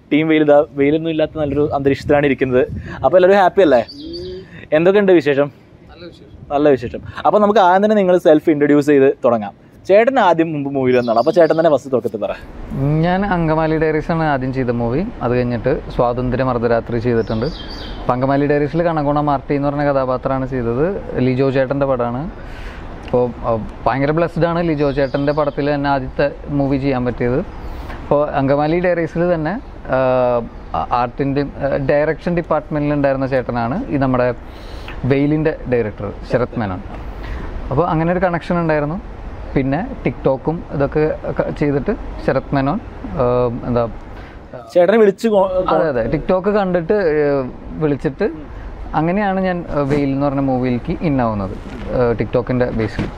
Team വെയിൽ ഇതാ വെയിലൊന്നും ഇല്ലാത്ത നല്ലൊരു അന്തരീക്ഷത്തിലാണ് ഇരിക്കുന്നത് അപ്പോൾ എല്ലാവരും ഹാപ്പി അല്ലേ എന്തൊക്കെയുണ്ട് വിശേഷം നല്ല വിശേഷം അപ്പോൾ നമുക്ക് ആദ്യം തന്നെ നിങ്ങൾ സെൽഫ് ഇൻട്രൊഡ്യൂസ് ചെയ്ത് തുടങ്ങാം ചേട്ടൻ ആദ്യം മുമ്പ് മൂവിയിൽ വന്നതാണ് അപ്പോൾ ചേട്ടൻ തന്നെ ഫസ്റ്റ് തുടക്കത്തിൽ പറ ഞാൻ അങ്കമാലി ഡയറീസ് ആണ് ആദ്യം ചെയ്ത മൂവി അത് കഴിഞ്ഞിട്ട് സ്വാതന്ത്ര്യം അർദ്ധരാത്രി ചെയ്തിട്ടുണ്ട് അപ്പം അങ്കമാലി ഡയറീസിൽ കണക്കോണ മാർട്ടി എന്ന് പറഞ്ഞ കഥാപാത്രമാണ് ചെയ്തത് ലിജോ ചേട്ടൻ്റെ പടമാണ് അപ്പോൾ ഭയങ്കര ബ്ലെസ്ഡ് ആണ് ലിജോ ചേട്ടൻ്റെ പടത്തിൽ തന്നെ ആദ്യത്തെ മൂവി ചെയ്യാൻ പറ്റിയത് അപ്പോൾ അങ്കമാലി ഡയറീസിൽ തന്നെ ആർട്ടിൻ്റെ ഡയറക്ഷൻ ഡിപ്പാർട്ട്മെൻറ്റിൽ ഉണ്ടായിരുന്ന ചേട്ടനാണ് ഈ നമ്മുടെ വെയിലിൻ്റെ ഡയറക്ടർ ശരത് മേനോൻ അപ്പോൾ അങ്ങനെ ഒരു കണക്ഷൻ ഉണ്ടായിരുന്നു പിന്നെ ടിക്ടോക്കും ഇതൊക്കെ ക- ചെയ്തിട്ട് ശരത് മേനോൻ ആഹ് എന്താ ചേട്ടനെ വിളിച്ച് കൊ- അതെ അതെ ടിക്ടോക്ക് കണ്ടിട്ട് ഏഹ് വിളിച്ചിട്ട് അങ്ങനെയാണ് ഞാൻ ഏഹ് വെയിൽ എന്ന് പറഞ്ഞ മൂവിയിലേക്ക് ഇന്നാവുന്നത് ഏഹ് ടിക്ടോക്കിൻ്റെ ബേസിൽ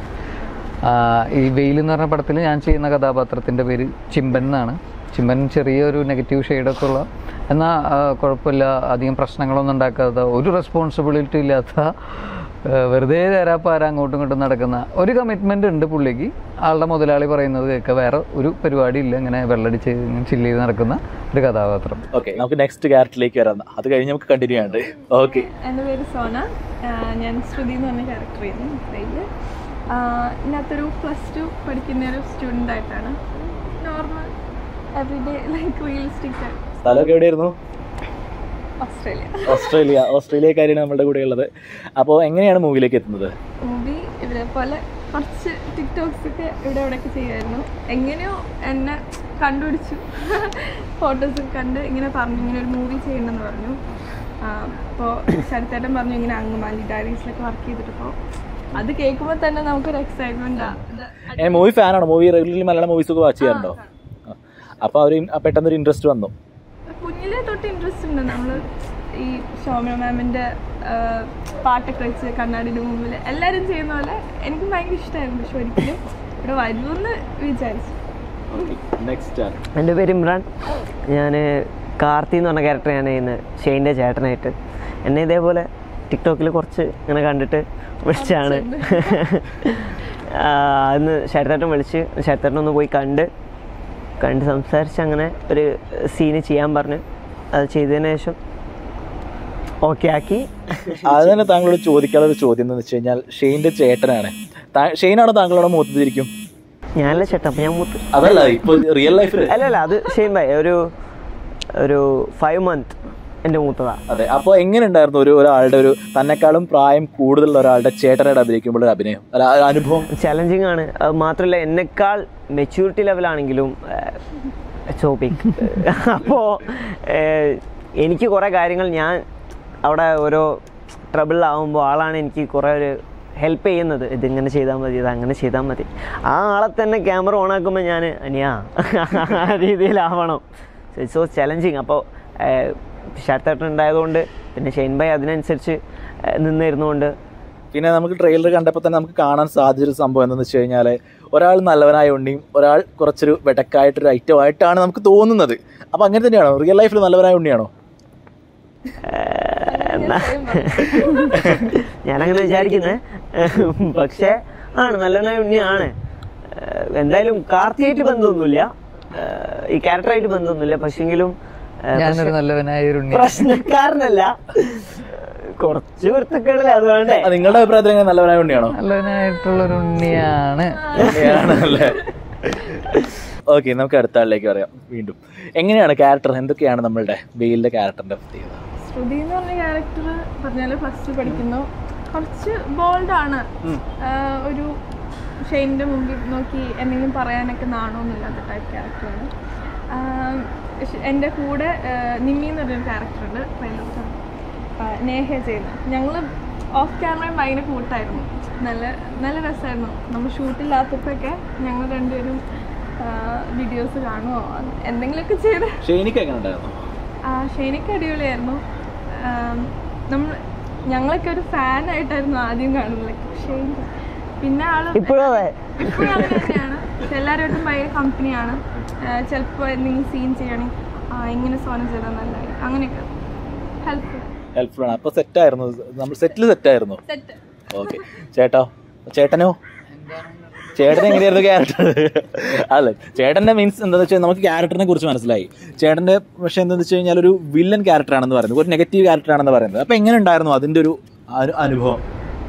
ഈ വെയിൽ എന്ന് പറഞ്ഞ പടത്തിൽ ഞാൻ ചെയ്യുന്ന കഥാപാത്രത്തിൻ്റെ പേര് ചിമ്പൻ എന്നാണ് ചിമ്പൻ ചെറിയൊരു നെഗറ്റീവ് ഷെയ്ഡൊക്കെ ഉള്ള എന്നാൽ കുഴപ്പമില്ല അധികം പ്രശ്നങ്ങളൊന്നും ഉണ്ടാക്കാത്ത ഒരു റെസ്പോൺസിബിലിറ്റി ഇല്ലാത്ത ഏഹ് വെറുതെ തരാപ്പാര അങ്ങോട്ടും ഇങ്ങോട്ടും നടക്കുന്ന ഒരു കമ്മിറ്റ്മെൻ്റ് ഉണ്ട് പുള്ളിക്ക് ആളുടെ മുതലാളി പറയുന്നത് കേൾക്കുക വേറെ ഒരു പരിപാടി ഇല്ല ഇങ്ങനെ വെള്ളടിച്ച് ഇങ്ങനെ ചില്ല് ചെയ്ത് നടക്കുന്ന ഒരു കഥാപാത്രം ഓക്കെ നമുക്ക് നെക്സ്റ്റ് ക്യാരക്ടറിലേക്ക് വരാം അത് കഴിഞ്ഞ് നമുക്ക് കണ്ടിന്യൂ ചെയ്യാണ്ട് ഓക്കെ എൻ്റെ പേര് സോന ആഹ് ഞാൻ ശ്രുതി എന്ന് പറഞ്ഞ ക്യാരക്ടർ ചെയ്യുന്നു ഇതിൽ ഇതിനകത്തൊരു പ്ലസ് ടു പഠിക്കുന്ന ഒരു സ്റ്റുഡൻ്റ് ആയിട്ടാണ് നോർമൽ എവറിഡേ ലൈക്ക് റിയലിസ്റ്റിക് സ്ഥലമൊക്കെ എവിടെയായിരുന്നു ഓസ്ട്രേലിയ ഓസ്ട്രേലിയ ഓസ്ട്രേലിയക്കാരിയാണ് നമ്മുടെ കൂടെ ഉള്ളത് അപ്പോൾ എങ്ങനെയാണ് മൂവിയിലേക്ക് എത്തുന്നത് മൂവി ഇവരെ പോലെ കുറച്ച് ടിക്ടോക്സ് ഒക്കെ ഇവിടെ ഇവിടെയൊക്കെ ചെയ്യുമായിരുന്നു എങ്ങനെയോ എന്നെ കണ്ടുപിടിച്ചു ഫോട്ടോസ് ഒക്കെ കണ്ട് ഇങ്ങനെ പറഞ്ഞു ഇങ്ങനെ ഒരു മൂവി ചെയ്യണമെന്ന് പറഞ്ഞു അപ്പോൾ ശരത്തേട്ടൻ പറഞ്ഞു ഇങ്ങനെ അങ്കമാലി ഡയറീസിലൊക്കെ വർക്ക് ചെയ്തിട്ടപ്പോൾ അത് കേൾക്കുമ്പോൾ തന്നെ നമുക്കൊരു എക്സൈറ്റ്മെൻറ്റ് ഞാൻ മൂവി ഫാനാണ് മൂവി റെഗുലർലി മലയാളം മൂവീസ് ഒക്കെ വാച്ച് ചെയ്യാറുണ്ടോ അപ്പോൾ അവർ പെട്ടെന്നൊരു ഇൻട്രസ്റ്റ് വന്നു കുഞ്ഞിലെ തൊട്ട് ഇൻട്രസ്റ്റ് ഉണ്ട് നമ്മൾ ഈ ശോഭന മാമിൻ്റെ പാട്ടൊക്കെ വെച്ച് കണ്ണാടിയുടെ മുമ്പിൽ എല്ലാവരും ചെയ്യുന്ന പോലെ എനിക്ക് ഭയങ്കര ഇഷ്ടമായിരുന്നു പക്ഷെ ഒരിക്കലും ഇവിടെ വരുമെന്ന് വിചാരിച്ചു നെക്സ്റ്റ് എൻ്റെ പേര് ഇമ്രാൻ ഞാൻ കാർത്തി എന്ന് പറഞ്ഞ ക്യാരക്ടർ ഞാൻ ചെയ്യുന്നത് ഷെയിൻ്റെ ചേട്ടനായിട്ട് എന്നെ ഇതേപോലെ ടിക്ടോക്കിൽ കുറച്ച് ഇങ്ങനെ കണ്ടിട്ട് വിളിച്ചാണ് അന്ന് ശരത്തേട്ടൻ വിളിച്ച് ശരത്തേട്ടൻ ഒന്ന് പോയി കണ്ട് കണ്ട് സംസാരിച്ച് അങ്ങനെ ഒരു സീന് ചെയ്യാൻ പറഞ്ഞ് അത് ചെയ്തതിന് ശേഷം ഓക്കെ ആക്കി അത് തന്നെ താങ്കളോട് ചോദിക്കാനുള്ള ഒരു ചോദ്യം എന്ന് വെച്ച് കഴിഞ്ഞാൽ ഷെയിൻ്റെ ചേട്ടനാണ് താ- ഷെയിനാണോ താങ്കളോട് മൂത്തതിരിക്കും ഞാനല്ല ചേട്ടൻ അപ്പം ഞാൻ മൂത്ത് അതല്ല ഇപ്പോൾ റിയൽ ലൈഫിൽ അല്ല അല്ല അത് ഷെയിൻ ഭായി ഒരു ഒരു ഫൈവ് മന്ത് എൻ്റെ മൂത്തതാ അതെ അപ്പോൾ എങ്ങനെ ഉണ്ടായിരുന്നു ഒരു ഒരാളുടെ ഒരു തന്നെക്കാളും പ്രായം കൂടുതലുള്ള ഒരാളുടെ ചേട്ടനായിട്ട് അഭിനയിക്കുമ്പോൾ ഒരു അഭിനയം അല്ല ആ അനുഭവം ചലഞ്ചിങ് ആണ് അത് മാത്രമല്ല എന്നെക്കാൾ മെച്യൂരിറ്റി ലെവലാണെങ്കിലും ചോപ്പിക് അപ്പോൾ എനിക്ക് കുറേ കാര്യങ്ങൾ ഞാൻ അവിടെ ഓരോ ട്രബിളിലാവുമ്പോൾ ആളാണ് എനിക്ക് കുറേ ഒരു ഹെൽപ്പ് ചെയ്യുന്നത് ഇതിങ്ങനെ ചെയ്താൽ മതി ഇത് അങ്ങനെ ചെയ്താൽ മതി ആ ആളെ തന്നെ ക്യാമറ ഓൺ ആക്കുമ്പോൾ ഞാൻ അനിയാ ആ രീതിയിലാവണം സോ ചലഞ്ചിങ് അപ്പോൾ ഷർട്ടേട്ടൻ ഉണ്ടായതുകൊണ്ട് പിന്നെ ഷെയ്ൻ ഭായി അതിനനുസരിച്ച് ഏഹ്, നിന്നിരുന്നുകൊണ്ട് പിന്നെ നമുക്ക് ട്രെയിലർ കണ്ടപ്പോൾ തന്നെ നമുക്ക് കാണാൻ സാധിച്ചൊരു സംഭവം എന്താണെന്ന് വെച്ച് കഴിഞ്ഞാൽ ഒരാൾ നല്ലവനായ ഉണ്ണിയും ഒരാൾ കുറച്ചൊരു വെടക്കായിട്ടൊരു ഐറ്റം ആയിട്ടാണ് നമുക്ക് തോന്നുന്നത് അപ്പോൾ അങ്ങനെ തന്നെയാണോ റിയൽ ലൈഫിൽ നല്ലവനായ ഉണ്ണിയാണോ ഞാനങ്ങനെ വിചാരിക്കുന്നത് പക്ഷേ ആണ് നല്ലവനായ ഉണ്ണിയാണ് ഏഹ് എന്തായാലും കാർത്തിയായിട്ട് ബന്ധമൊന്നുമില്ല ഏഹ് ഈ ക്യാരക്ടറായിട്ട് ബന്ധമൊന്നുമില്ല പക്ഷെങ്കിലും ഏഹ് ഞാനൊരു നല്ലവനായ ഒരു ഉണ്ണി പ്രശ്നക്കാരനല്ല കുറച്ച് വൃത്തക്കേടല്ലേ അത് വേണ്ടേ ആ, നിങ്ങളുടെ അഭിപ്രായത്തിൽ എങ്ങനെ നല്ലവനായ ഉണ്ണിയാണോ നല്ലവനായിട്ടുള്ളൊരു ഉണ്ണിയാണ് ആണല്ലേ ഓക്കെ നമുക്ക് അടുത്ത ആളിലേക്ക് പറയാം വീണ്ടും എങ്ങനെയാണ് ക്യാരക്ടർ എന്തൊക്കെയാണ് നമ്മളുടെ വെയിലിന്റെ ക്യാരക്ടറിന്റെ പ്രത്യേകത ശ്രുതി എന്ന് പറഞ്ഞ ക്യാരക്ടർ പറഞ്ഞാൽ ഫസ്റ്റ് പഠിക്കുന്നു കുറച്ച് ബോൾഡാണ് ഒരു ഷെയിൻ്റെ മുമ്പിൽ നോക്കി എന്തെങ്കിലും പറയാനൊക്കെ നാണമൊന്നുമില്ലാത്ത ടൈപ്പ് ക്യാരക്ടറാണ് എൻ്റെ കൂടെ ആ, നിമ്മി എന്ന് പറഞ്ഞൊരു ക്യാരക്ടറുണ്ട് ട്രെയിലർ നേഹ ചെയ്യുന്നത് ഞങ്ങൾ ഓഫ് ക്യാമറയും ഭയങ്കര കൂട്ടായിരുന്നു നല്ല നല്ല രസമായിരുന്നു നമ്മൾ ഷൂട്ടില്ലാത്തപ്പോഴൊക്കെ ഞങ്ങൾ രണ്ടുപേരും വീഡിയോസ് കാണുമോ എന്തെങ്കിലുമൊക്കെ ചെയ്ത് ഷെയ്നിക്ക് എങ്ങനെ ഉണ്ടായിരുന്നു ആ ഷെയ്നിക്ക് അടിപൊളിയായിരുന്നു ആം, നമ്മൾ ഞങ്ങളൊക്കെ ഒരു ഫാൻ ആയിട്ടായിരുന്നു ആദ്യം കാണുന്നത് ഷെയ്ൻ പിന്നെ ആള് ഇപ്പോഴും അതെ ഇപ്പോഴും അങ്ങനെ തന്നെയാണ് പക്ഷെ എല്ലാവരുമായിട്ടും ഭയങ്കര കമ്പനിയാണ് ചിലപ്പോൾ എന്തെങ്കിലും സീൻ ചെയ്യണമെങ്കിൽ ആ ഇങ്ങനെ സോന ചെയ്താൽ നല്ലതായി അങ്ങനെയൊക്കെ ഹെൽപ്ഫുൾ ഹെൽപ്ഫുൾ ആണ് അപ്പോൾ സെറ്റ് ആയിരുന്നു നമ്മൾ സെറ്റിൽ സെറ്റ് ആയിരുന്നു സെറ്റ് ഓക്കെ ചേട്ടോ ചേട്ടനോ ചേട്ടൻ എങ്ങനെയായിരുന്നു ക്യാരക്ടർ അല്ല ചേട്ടന്റെ മീൻസ് എന്താണെന്ന് വെച്ചാൽ നമുക്ക് ക്യാരക്ടറിനെ കുറിച്ച് മനസ്സിലായി ചേട്ടന്റെ പക്ഷെ എന്താണെന്ന് വെച്ച് കഴിഞ്ഞാൽ ഒരു വില്ലൻ ക്യാരക്ടർ ആണെന്ന് പറയുന്നത് ഒരു നെഗറ്റീവ് ക്യാരക്ടർ ആണെന്ന് പറയുന്നത് അപ്പൊ എങ്ങനെ ഉണ്ടായിരുന്നു അതിന്റെ ഒരു അനു- അനുഭവം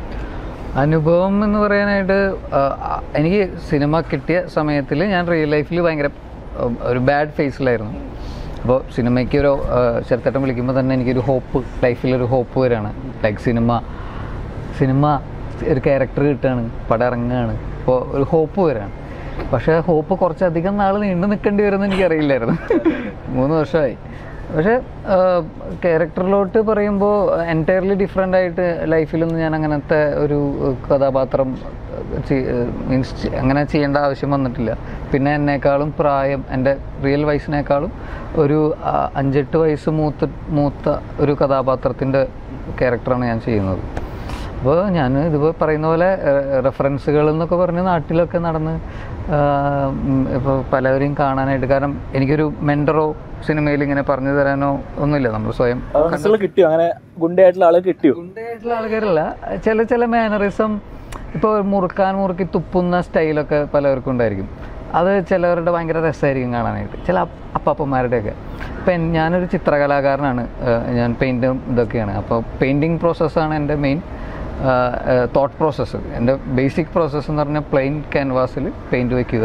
അനുഭവം എന്ന് പറയാനായിട്ട് ആ, ആ, എനിക്ക് സിനിമ കിട്ടിയ സമയത്തിൽ ഞാൻ റിയൽ ലൈഫിൽ ഭയങ്കര ആ, ഒരു ബാഡ് ഫേസിലായിരുന്നു അപ്പോൾ സിനിമയ്ക്ക് ഒരു ചെറുത്തട്ടം വിളിക്കുമ്പോൾ തന്നെ എനിക്കൊരു ഹോപ്പ് ലൈഫിലൊരു ഹോപ്പ് വരാണ് ലൈക്ക് സിനിമ സിനിമ ഒരു ക്യാരക്ടർ കിട്ടുകയാണ് പടം ഇറങ്ങുകയാണ് അപ്പോൾ ഒരു ഹോപ്പ് വരാണ് പക്ഷേ ഹോപ്പ് കുറച്ചധികം നാൾ നീണ്ടു നിൽക്കേണ്ടി വരുമെന്ന് എനിക്കറിയില്ലായിരുന്നു മൂന്ന് വർഷമായി പക്ഷേ ക്യാരക്ടറിലോട്ട് പറയുമ്പോൾ എൻറ്റയർലി ഡിഫറെൻ്റ് ആയിട്ട് ലൈഫിലൊന്നും ഞാൻ അങ്ങനത്തെ ഒരു ഏഹ്, കഥാപാത്രം മീൻസ് അങ്ങനെ ചെയ്യേണ്ട ആവശ്യം വന്നിട്ടില്ല പിന്നെ എന്നെക്കാളും പ്രായം എൻ്റെ റിയൽ വയസ്സിനേക്കാളും ഒരു ആ, അഞ്ചെട്ട് വയസ്സ് മൂത്ത മൂത്ത ഒരു കഥാപാത്രത്തിൻ്റെ ക്യാരക്ടറാണ് ഞാൻ ചെയ്യുന്നത് അപ്പോൾ ഞാൻ ഇതുപോലെ പറയുന്ന പോലെ റെഫറൻസുകൾ എന്നൊക്കെ പറഞ്ഞ് നാട്ടിലൊക്കെ നടന്ന് ഇപ്പോൾ പലവരെയും കാണാനായിട്ട് കാരണം എനിക്കൊരു മെൻറ്ററോ സിനിമയിൽ ഇങ്ങനെ പറഞ്ഞു തരാനോ ഒന്നുമില്ല നമ്മൾ സ്വയം മനസ്സിൽ കിട്ടിയോ അങ്ങനെ ഗുണ്ടയായിട്ടുള്ള ആളെ കിട്ടിയോ ഗുണ്ടയായിട്ടുള്ള ആൾക്കാരല്ല ചില ചില മാനറിസം ഇപ്പോൾ മുറുക്കാൻ മുറുക്കി തുപ്പുന്ന സ്റ്റൈലൊക്കെ പലർക്കും ഉണ്ടായിരിക്കും അത് ചിലവരുടെ ഭയങ്കര രസമായിരിക്കും കാണാനായിട്ട് ചില അപ്പ- അപ്പാപ്പന്മാരുടെയൊക്കെ ഇപ്പം ഞാനൊരു ചിത്രകലാകാരനാണ് ഏഹ് ഞാൻ പെയിൻറ്റും ഇതൊക്കെയാണ് അപ്പോൾ പെയിൻറ്റിങ് പ്രോസസ്സാണ് എൻ്റെ മെയിൻ തോട്ട് പ്രോസസ്സ് എൻ്റെ ബേസിക് പ്രോസസ്സ് എന്ന് പറഞ്ഞാൽ പ്ലെയിൻ ക്യാൻവാസിൽ പെയിൻറ്റ് വയ്ക്കുക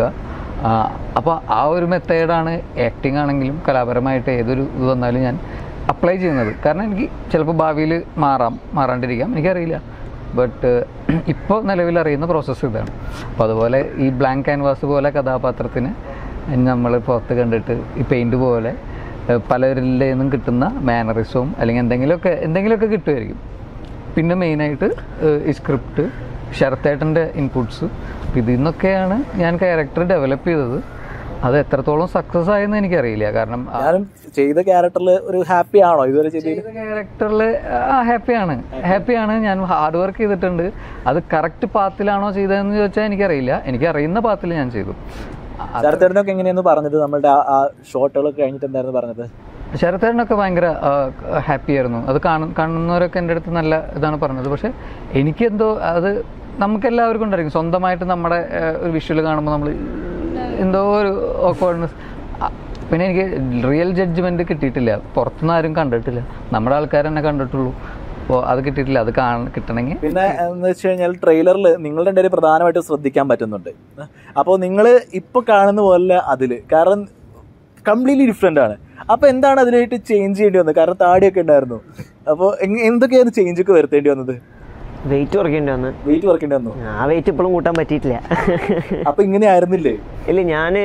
അപ്പോൾ ആ ഒരു മെത്തേഡാണ് ആക്ടിങ് ആണെങ്കിലും കലാപരമായിട്ട് ഏതൊരു ഇത് വന്നാലും ഞാൻ അപ്ലൈ ചെയ്യുന്നത് കാരണം എനിക്ക് ചിലപ്പോൾ ഭാവിയിൽ മാറാം മാറാണ്ടിരിക്കാം എനിക്കറിയില്ല ബട്ട് ഇപ്പോൾ നിലവിൽ അറിയുന്ന പ്രോസസ്സ് ഇതാണ് അപ്പോൾ അതുപോലെ ഈ ബ്ലാങ്ക് ക്യാൻവാസ് പോലെ കഥാപാത്രത്തിന് നമ്മൾ പുറത്ത് കണ്ടിട്ട് ഈ പെയിൻറ് പോലെ ഏഹ് പലരിൽ നിന്നും കിട്ടുന്ന മാനറിസവും അല്ലെങ്കിൽ എന്തെങ്കിലുമൊക്കെ എന്തെങ്കിലുമൊക്കെ കിട്ടുമായിരിക്കും പിന്നെ മെയിനായിട്ട് ഈ സ്ക്രിപ്റ്റ് ശരത്തേട്ടൻ്റെ ഇൻപുട്സ് ഇതിൽ നിന്നൊക്കെയാണ് ഞാൻ ക്യാരക്ടർ ഡെവലപ്പ് ചെയ്തത് അത് എത്രത്തോളം സക്സസ് ആയെന്ന് എനിക്കറിയില്ല കാരണം ആ ഞാനും ചെയ്ത ക്യാരക്ടറിൽ ഒരു ഹാപ്പി ആണോ ഇതുവരെ ചെയ്തതിൽ ചെയ്ത ക്യാരക്ടറിൽ ആ ഹാപ്പിയാണ് ഹാപ്പിയാണ് ഞാൻ ഹാർഡ് വർക്ക് ചെയ്തിട്ടുണ്ട് അത് കറക്റ്റ് പാത്തിലാണോ ചെയ്തതെന്ന് ചോദിച്ചാൽ എനിക്കറിയില്ല എനിക്ക് അറിയുന്ന പാത്തിൽ ഞാൻ ചെയ്തു ആ- ശരത്തേടനൊക്കെ എങ്ങനെയാന്ന് പറഞ്ഞത് നമ്മളുടെ ആ- ആ ഷോട്ടുകളൊക്കെ കഴിഞ്ഞിട്ട് എന്തായിരുന്നു പറഞ്ഞത് ശരത്തേട്ടനൊക്കെ ഭയങ്കര ഹാപ്പി ആയിരുന്നു അത് കാണും കാണുന്നവരൊക്കെ എൻ്റെ അടുത്ത് നല്ല ഇതാണ് പറഞ്ഞത് പക്ഷെ എനിക്കെന്തോ അത് നമുക്കെല്ലാവർക്കും ഉണ്ടായിരിക്കും സ്വന്തമായിട്ട് നമ്മുടെ ആ, ഒരു വിഷ്വൽ കാണുമ്പോൾ നമ്മൾ എന്തോ ഒരു ഓക്വേർഡ്നെസ് പിന്നെ എനിക്ക് റിയൽ ജഡ്ജ്മെന്റ് കിട്ടിയിട്ടില്ല പുറത്തുനിന്ന് ആരും കണ്ടിട്ടില്ല നമ്മുടെ ആൾക്കാർ തന്നെ കണ്ടിട്ടുള്ളൂ അപ്പോൾ അത് കിട്ടിയിട്ടില്ല അത് കാണ കിട്ടണമെങ്കിൽ പിന്നെ എന്ന് വെച്ച് കഴിഞ്ഞാൽ ട്രെയിലറിൽ നിങ്ങളുടെ രണ്ടുപേരും പ്രധാനമായിട്ട് ശ്രദ്ധിക്കാൻ പറ്റുന്നുണ്ട് അപ്പോൾ നിങ്ങൾ ഇപ്പൊ കാണുന്ന പോലെ അതില് കാരണം കംപ്ലീറ്റ്ലി ഡിഫറെന്റ് ആണ് അപ്പൊ എന്താണ് അതിനായിട്ട് ചേഞ്ച് ചെയ്യേണ്ടി വന്നത് കാരണം താടിയൊക്കെ ഉണ്ടായിരുന്നു അപ്പോൾ എന്തൊക്കെയാണ് ചേഞ്ച് ഒക്കെ വരുത്തേണ്ടി വന്നത് വെയിറ്റ് കുറയ്ക്കേണ്ടി വന്ന് വെയിറ്റ് കുറയ്ക്കേണ്ടി വന്നു ആ വെയിറ്റ് ഇപ്പോഴും കൂട്ടാൻ പറ്റിയിട്ടില്ല അപ്പൊ ഇങ്ങനെ ആയിരുന്നില്ലേ ഇല്ല ഞാൻ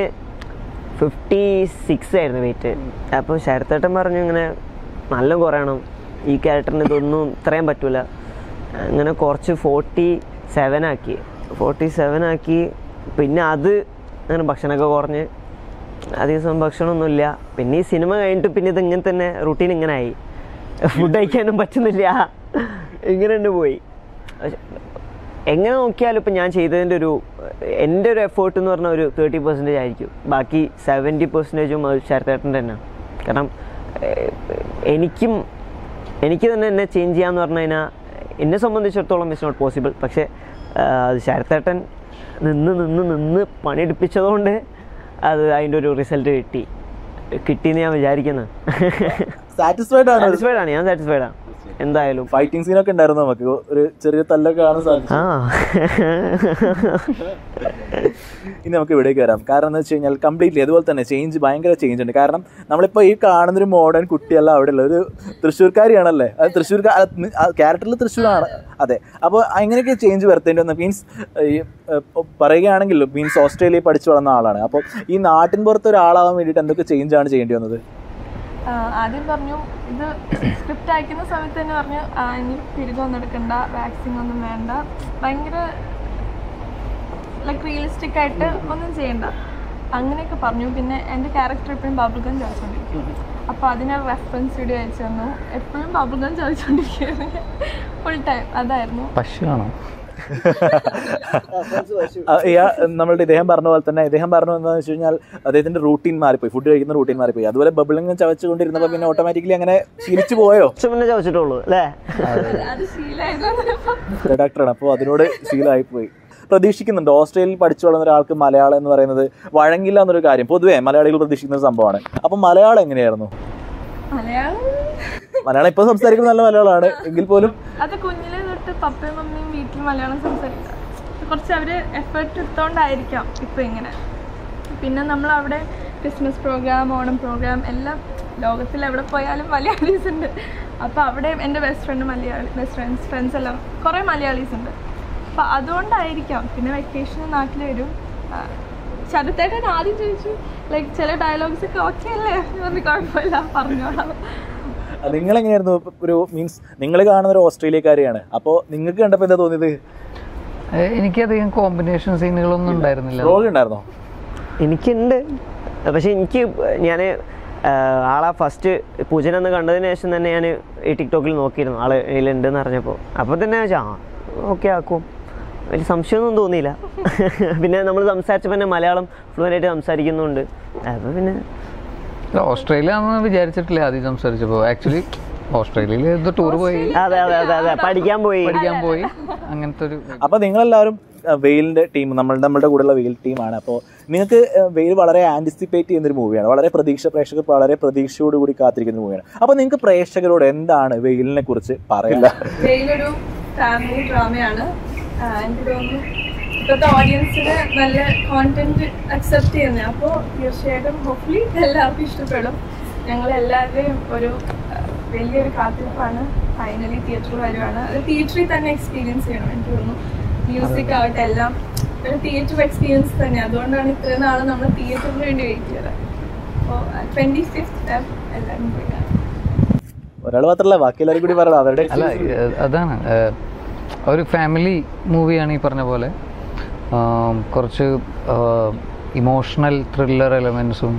ഫിഫ്റ്റി സിക്സ് ആയിരുന്നു വെയിറ്റ് അപ്പോൾ ശരത്തേട്ടൻ പറഞ്ഞു ഇങ്ങനെ നല്ല കുറയണം ഈ ക്യാരക്ടറിന് ഇതൊന്നും ഇത്രയും പറ്റൂല അങ്ങനെ കുറച്ച് ഫോർട്ടി സെവൻ ആക്കി ഫോർട്ടി സെവൻ ആക്കി പിന്നെ അത് അങ്ങനെ ഭക്ഷണമൊക്കെ കുറഞ്ഞ് അധികം സമയം ഭക്ഷണമൊന്നുമില്ല പിന്നെ ഈ സിനിമ കഴിഞ്ഞിട്ട് പിന്നെ ഇത് ഇങ്ങനെ തന്നെ റുട്ടീൻ ഇങ്ങനെ ആയി ഫുഡ് കഴിക്കാനും പറ്റുന്നില്ല ഇങ്ങനെ തന്നെ പോയി പക്ഷെ എങ്ങനെ നോക്കിയാലും ഇപ്പം ഞാൻ ചെയ്തതിൻ്റെ ഒരു എൻ്റെ ഒരു എഫേർട്ട് എന്ന് പറഞ്ഞാൽ ഒരു തേർട്ടി പെർസെൻറ്റേജ് ആയിരിക്കും ബാക്കി സെവൻറ്റി പെർസെൻറ്റേജും അത് ശരത്തേട്ടൻ്റെ തന്നെ കാരണം ഏഹ്, എനിക്കും എനിക്ക് തന്നെ എന്നെ ചേഞ്ച് ചെയ്യാന്ന് പറഞ്ഞു കഴിഞ്ഞാൽ എന്നെ സംബന്ധിച്ചിടത്തോളം ഇറ്റ്സ് നോട്ട് പോസിബിൾ പക്ഷേ ആഹ്, അത് ശരത്തേട്ടൻ നിന്ന് നിന്ന് നിന്ന് പണിയെടുപ്പിച്ചതുകൊണ്ട് അത് അതിൻ്റെ ഒരു റിസൾട്ട് കിട്ടി കിട്ടിയെന്ന് ഞാൻ വിചാരിക്കുന്നത് സാറ്റിസ്ഫൈഡ് ആണ് സാറ്റിസ്ഫൈഡ് ആണ് ഞാൻ സാറ്റിസ്ഫൈഡ് ആണ് എന്തായാലും ഫൈറ്റിംഗ് സീനൊക്കെ ഉണ്ടായിരുന്നു നമുക്ക് ഒരു ചെറിയ തല്ലൊക്കെ കാണാൻ സാധിച്ചു ആ ഇനി നമുക്ക് ഇവിടേക്ക് വരാം കാരണം എന്ന് വെച്ച് കഴിഞ്ഞാൽ കംപ്ലീറ്റ്ലി അതുപോലെ തന്നെ ചേഞ്ച് ഭയങ്കര ചേഞ്ച് ഉണ്ട് കാരണം നമ്മളിപ്പോൾ ഈ കാണുന്നൊരു മോഡേൺ കുട്ടിയല്ല അവിടെ ഉള്ള ഒരു തൃശ്ശൂർക്കാരിയാണല്ലേ അത് തൃശ്ശൂർ ക്യാരക്ടറിൽ തൃശ്ശൂരാണ് അതെ അപ്പോൾ അങ്ങനെയൊക്കെ ചേഞ്ച് വരുത്തേണ്ടി വന്ന മീൻസ് ഈ ഏഹ്, പറയുകയാണെങ്കിൽ മീൻസ് ഓസ്ട്രേലിയയിൽ പഠിച്ചു വളർന്ന ആളാണ് അപ്പോൾ ഈ നാട്ടിൻ പുറത്ത് ഒരാളാവാൻ വേണ്ടിയിട്ട് എന്തൊക്കെ ചേഞ്ച് ആണ് ചെയ്യേണ്ടി വന്നത് ആ, ആദ്യം പറഞ്ഞു ഇത് സ്ക്രിപ്റ്റ് അയക്കുന്ന സമയത്ത് തന്നെ പറഞ്ഞു ആ, ഇനി തിരികൊന്നും എടുക്കണ്ട വാക്സിൻ ഒന്നും വേണ്ട ഭയങ്കര ലൈക്ക് റിയലിസ്റ്റിക് ആയിട്ട് ഒന്നും ചെയ്യണ്ട അങ്ങനെയൊക്കെ പറഞ്ഞു പിന്നെ എൻ്റെ ക്യാരക്ടർ എപ്പോഴും ബബിൾഗം ചോദിച്ചുകൊണ്ടിരിക്കും അപ്പോൾ അതിന് റെഫറൻസ് വീഡിയോ അയച്ചു തന്നു എപ്പോഴും ബബിൾഗം ചോദിച്ചുകൊണ്ടിരിക്കുകയാണ് ഫുൾ ടൈം അതായിരുന്നു പശുവാണോ ആ, ഇയാ- നമ്മളുടെ ഇദ്ദേഹം പറഞ്ഞ പോലെ തന്നെ ഇദ്ദേഹം പറഞ്ഞു എന്താണെന്ന് വെച്ച് കഴിഞ്ഞാൽ അദ്ദേഹത്തിന്റെ റൂട്ടീൻ മാറിപ്പോയി ഫുഡ് കഴിക്കുന്ന റൂട്ടീൻ മാറിപ്പോയി അതുപോലെ ബബിളിങ് ചവച്ചുകൊണ്ടിരുന്നപ്പോൾ പിന്നെ ഓട്ടോമാറ്റിക്കലി അങ്ങനെ ശീലിച്ചു പോയോ കുറച്ച് മുന്നേ ചോദിച്ചിട്ടുള്ളൂ അല്ലേ അത് ശീലമായിരുന്നു ഡോക്ടറാണ് അപ്പോൾ അതിനോട് ശീലമായി പോയി പ്രതീക്ഷിക്കുന്നുണ്ട് ഓസ്ട്രേലിയയിൽ പഠിച്ചു വളർന്ന ഒരാൾക്ക് മലയാളം എന്ന് പറയുന്നത് വഴങ്ങില്ല എന്നൊരു കാര്യം പൊതുവേ മലയാളികൾ പ്രതീക്ഷിക്കുന്ന ഒരു സംഭവമാണ് അപ്പം മലയാളം എങ്ങനെയായിരുന്നു മലയാളം മലയാളം ഇപ്പോൾ സംസാരിക്കുന്നത് നല്ല മലയാളമാണ് എങ്കിൽ പോലും അത് കുഞ്ഞിലെ തൊട്ട് പപ്പയും മമ്മിയും വീട്ടിൽ മലയാളം സംസാരിക്കുക കുറച്ച് അവർ എഫേർട്ട് എടുത്തോണ്ടായിരിക്കാം ഇപ്പം ഇങ്ങനെ പിന്നെ നമ്മൾ അവിടെ ക്രിസ്മസ് പ്രോഗ്രാം ഓണം പ്രോഗ്രാം എല്ലാം ലോകത്തിൽ എവിടെ പോയാലും മലയാളീസ് ഉണ്ട് അപ്പോൾ അവിടെ എൻ്റെ best friend Malayali best friends friends എല്ലാം കുറേ മലയാളീസ് ഉണ്ട് അപ്പോൾ അതുകൊണ്ടായിരിക്കാം പിന്നെ വെക്കേഷന് നാട്ടിൽ വരും ആ, ശരത്തേട്ടൻ ആദ്യം ചോദിച്ചു ലൈക്ക് ചില ഡയലോഗ്സ് ഒക്കെ ഓക്കെ അല്ലേ ഞാൻ പറഞ്ഞു കുഴപ്പമില്ല പറഞ്ഞോളാം നിങ്ങൾ എങ്ങനെയായിരുന്നു ഒരു മീൻസ് നിങ്ങൾ കാണുന്ന ഒരു ഓസ്ട്രേലിയക്കാരെയാണ് അപ്പോൾ നിങ്ങൾക്ക് കണ്ടപ്പോൾ എന്താ തോന്നിയത് ഏഹ് എനിക്കധികം കോമ്പിനേഷൻ സീനുകളൊന്നും ഉണ്ടായിരുന്നില്ല റോൾ ഉണ്ടായിരുന്നോ എനിക്കുണ്ട് പക്ഷെ എനിക്ക് ഞാൻ ആളാ ഫസ്റ്റ് പൂജൻ എന്ന് കണ്ടതിന് ശേഷം തന്നെ ഞാൻ ഈ ടിക്ടോക്കിൽ നോക്കിയിരുന്നു ആള് ഇതിലുണ്ടെന്ന് അറിഞ്ഞപ്പോൾ അപ്പോൾ തന്നെ വെച്ചാൽ ആ ഓക്കെ ആക്കും വലിയ സംശയമൊന്നും തോന്നിയില്ല പിന്നെ നമ്മൾ സംസാരിച്ചപ്പോൾ തന്നെ മലയാളം fluent ആയിട്ട് സംസാരിക്കുന്നുണ്ട് അപ്പോൾ പിന്നെ ഇല്ല, ഓസ്ട്രേലിയ ആണെന്ന് വിചാരിച്ചിട്ടില്ല ആദ്യം സംസാരിച്ചപ്പോൾ ആക്ച്വലി ഓസ്ട്രേലിയയിൽ ഇത് ടൂർ പോയി അതെ അതെ അതെ അതെ പഠിക്കാൻ പോയി പഠിക്കാൻ പോയി അങ്ങനത്തെ ഒരു അപ്പോൾ നിങ്ങളെല്ലാവരും അഹ്, വെയിലിന്റെ ടീം നമ്മൾ നമ്മളുടെ കൂടെയുള്ള വെയിൽ ടീമാണ് അപ്പോൾ നിങ്ങൾക്ക് അഹ്, വെയിൽ വളരെ ആന്റിസിപ്പേറ്റ് ചെയ്യുന്ന ഒരു മൂവിയാണ് വളരെ പ്രതീക്ഷ പ്രേക്ഷകർ വളരെ പ്രതീക്ഷയോടുകൂടി കാത്തിരിക്കുന്ന മൂവിയാണ് അപ്പോൾ നിങ്ങൾക്ക് പ്രേക്ഷകരോട് എന്താണ് വെയിലിനെ കുറിച്ച് പറയില്ല ജയിലൊരു ഫാമിലി ഡ്രാമയാണ് ആഹ് എനിക്ക് തോന്നുന്നു ഇപ്പോഴത്തെ ഓഡിയൻസിന് നല്ല കോണ്ടന്റ് അക്സെപ്റ്റ് ചെയ്യുന്നത് അപ്പോൾ തീർച്ചയായിട്ടും ഹോപ്പ്ലി എല്ലാവർക്കും ഇഷ്ടപ്പെടും ഞങ്ങൾ എല്ലാവരുടെയും ഒരു ആഹ് വലിയൊരു കാത്തിരിപ്പാണ് ഫൈനലി തിയേറ്ററിൽ വരുവാണ് അത് തിയേറ്ററിൽ തന്നെ എക്സ്പീരിയൻസ് ചെയ്യണം എനിക്ക് തോന്നുന്നു മ്യൂസിക് ആവട്ടെ എല്ലാം ഒരു തിയേറ്റർ എക്സ്പീരിയൻസ് തന്നെ അതുകൊണ്ടാണ് ഇത്രയും നാൾ നമ്മൾ തിയേറ്ററിന് വേണ്ടി വെയിറ്റ് ചെയ്തത് അപ്പോൾ ട്വൻറ്റി ഫിഫ്ത്ത് എല്ലാവരും പോയി കാണാം. ഒരാൾ മാത്രമല്ല ബാക്കി എല്ലാവരും കൂടി പറയണം അവരുടെ അല്ല ഏഹ് അതാണ് ഏഹ് ഒരു ഫാമിലി മൂവിയാണ് ഈ പറഞ്ഞ പോലെ ആം, കുറച്ച് ഇമോഷണൽ ത്രില്ലർ എലമെൻസും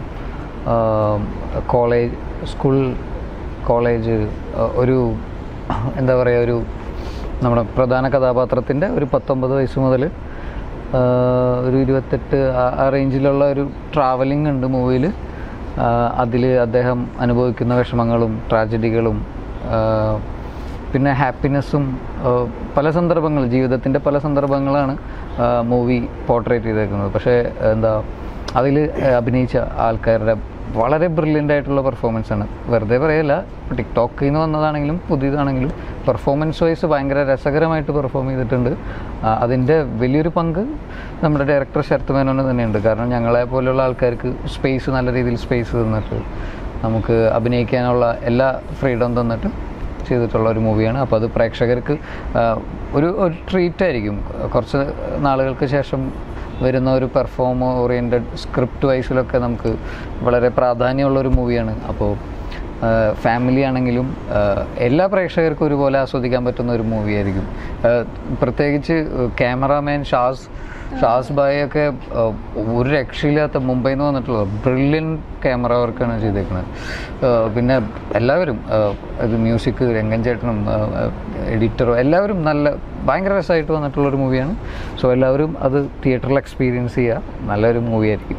കോളേജ് സ്കൂൾ കോളേജ് ഒരു എന്താ പറയുക ഒരു നമ്മുടെ പ്രധാന കഥാപാത്രത്തിൻ്റെ ഒരു പത്തൊമ്പത് വയസ്സ് മുതൽ ഒരു ഇരുപത്തെട്ട് ആ- ആ റേഞ്ചിലുള്ള ഒരു ട്രാവലിംഗ് ഉണ്ട് മൂവിയിൽ അതിൽ അദ്ദേഹം അനുഭവിക്കുന്ന വിഷമങ്ങളും ട്രാജഡികളും പിന്നെ ഹാപ്പിനെസ്സും പല സന്ദർഭങ്ങൾ ജീവിതത്തിൻ്റെ പല സന്ദർഭങ്ങളാണ് മൂവി പോർട്രേറ്റ് ചെയ്തേക്കുന്നത് പക്ഷേ എന്താ അതിൽ അഭിനയിച്ച ആൾക്കാരുടെ വളരെ ബ്രില്യൻ്റ് ആയിട്ടുള്ള പെർഫോമൻസ് ആണ് വെറുതെ പറയല്ല ടിക്ടോക്കിൽ നിന്ന് വന്നതാണെങ്കിലും പുതിയതാണെങ്കിലും പെർഫോമൻസ് വൈസ് ഭയങ്കര രസകരമായിട്ട് പെർഫോം ചെയ്തിട്ടുണ്ട് ആ, അതിൻ്റെ വലിയൊരു പങ്ക് നമ്മുടെ ഡയറക്ടർ ശരത് മേനോന് തന്നെയുണ്ട് കാരണം ഞങ്ങളെ പോലെയുള്ള ആൾക്കാർക്ക് സ്പേസ് നല്ല രീതിയിൽ സ്പേസ് തന്നിട്ട് നമുക്ക് അഭിനയിക്കാനുള്ള എല്ലാ ഫ്രീഡം തന്നിട്ട് ചെയ്തിട്ടുള്ള ഒരു മൂവിയാണ് അപ്പോൾ അത് പ്രേക്ഷകർക്ക് ആ, ഒരു ഒരു ട്രീറ്റ് ആയിരിക്കും കുറച്ച് നാളുകൾക്ക് ശേഷം വരുന്ന ഒരു പെർഫോം ഓറിയൻറ്റഡ് സ്ക്രിപ്റ്റ് വൈസിലൊക്കെ നമുക്ക് വളരെ പ്രാധാന്യമുള്ള ഒരു മൂവിയാണ് അപ്പോൾ ഫാമിലി ആണെങ്കിലും ആ, എല്ലാ പ്രേക്ഷകർക്കും ഒരുപോലെ ആസ്വദിക്കാൻ പറ്റുന്ന ഒരു മൂവി ആയിരിക്കും ആ, പ്രത്യേകിച്ച് ക്യാമറാമാൻ ഷാസ് ഷാസ് ബായി ഒക്കെ ആ, ഒരു രക്ഷയില്ലാത്ത മുംബൈയിൽ നിന്ന് വന്നിട്ടുള്ള ബ്രില്യൻ ക്യാമറ വർക്കാണ് ചെയ്തേക്കുന്നത് ആ, പിന്നെ എല്ലാവരും ആ, ഇത് മ്യൂസിക് രംഗൻ ചേട്ടനും എഡിറ്ററും എല്ലാവരും നല്ല ഭയങ്കര രസമായിട്ട് വന്നിട്ടുള്ള ഒരു മൂവിയാണ് സോ എല്ലാവരും അത് തിയേറ്ററിൽ എക്സ്പീരിയൻസ് ചെയ്യുക നല്ലൊരു മൂവി ആയിരിക്കും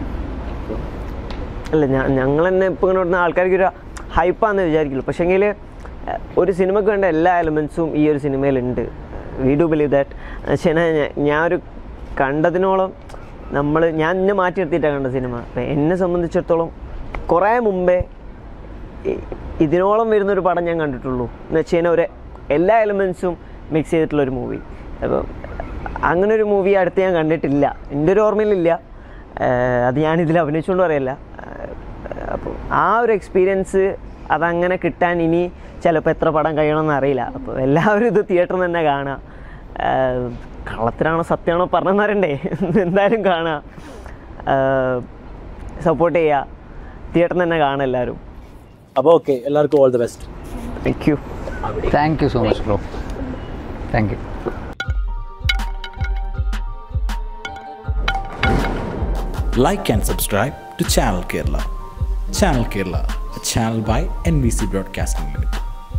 അല്ല ഞാൻ ഞങ്ങൾ തന്നെ ഇപ്പം ഇങ്ങനെ വരുന്ന ആൾക്കാർക്ക് ഒരു ഹൈപ്പാന്ന് വിചാരിക്കുള്ളൂ പക്ഷേങ്കിൽ ഒരു സിനിമയ്ക്ക് വേണ്ട എല്ലാ എലമെൻസും ഈ ഒരു സിനിമയിലുണ്ട് വി ഡു ബിലീവ് ദാറ്റ് പക്ഷേ ഞാൻ ഒരു കണ്ടതിനോളം നമ്മൾ ഞാൻ എന്നെ മാറ്റി നിർത്തിയിട്ടാണ് കണ്ട സിനിമ അപ്പം എന്നെ സംബന്ധിച്ചിടത്തോളം കുറേ മുമ്പേ ഇ- ഇതിനോളം വരുന്നൊരു പടം ഞാൻ കണ്ടിട്ടുള്ളൂ എന്ന് വെച്ച് കഴിഞ്ഞാൽ ഒരു എല്ലാ എലമെൻസും മിക്സ് ചെയ്തിട്ടുള്ള ഒരു മൂവി അപ്പം അങ്ങനെ ഒരു മൂവി അടുത്ത് ഞാൻ കണ്ടിട്ടില്ല എൻ്റെ ഒരു ഓർമ്മയിലില്ല ഏഹ് അത് ഞാൻ ഇതിൽ അഭിനയിച്ചുകൊണ്ട് പറയല്ല അപ്പോൾ ആ ഒരു എക്സ്പീരിയൻസ് അതങ്ങനെ കിട്ടാൻ ഇനി ചിലപ്പോൾ എത്ര പടം കഴിയണമെന്ന് അറിയില്ല അപ്പോൾ എല്ലാവരും ഇത് തിയേറ്ററിൽ തന്നെ കാണുക ഏഹ് കള്ളത്തിനാണോ സത്യമാണോ പറഞ്ഞെന്ന് അറിയണ്ടേ എന്തായാലും കാണുക സപ്പോർട്ട് ചെയ്യുക തിയേറ്ററിൽ തന്നെ കാണുക എല്ലാവരും അപ്പോൾ ഓക്കെ എല്ലാവർക്കും all the best thank you thank you so much bro thank you like and subscribe to Channel Kerala. Channel Kerala, a channel by NBC Broadcasting Limited.